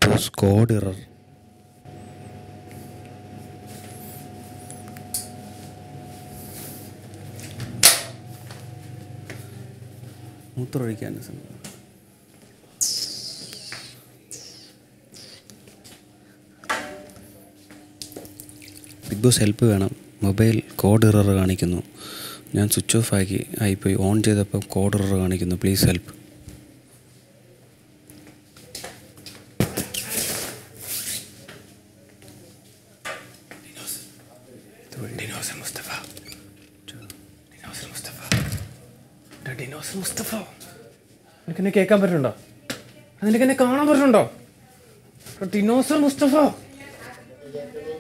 suppose code error മൂത്രമൊഴിക്കാൻ സമയം Bigg Boss help വേണം മൊബൈൽ കോഡ് ഇറർ കാണിക്കുന്നു ഞാൻ സ്വിച്ച് ഓഫ് ആക്കി ആയിപ്പോയി ഓൺ ചെയ്തപ്പോൾ കോഡ് ഇറർ കാണിക്കുന്നു please help dinosaur Mustafa dinosaur Mustafa എടാ, ഡിനോസർ മുസ്തഫ നിനക്ക് എന്നെ കേൾക്കാൻ പറ്റുന്നുണ്ടോ അത് നിനക്ക് എന്നെ കാണാൻ പറ്റുന്നുണ്ടോ എടാ, ഡിനോസർ മുസ്തഫ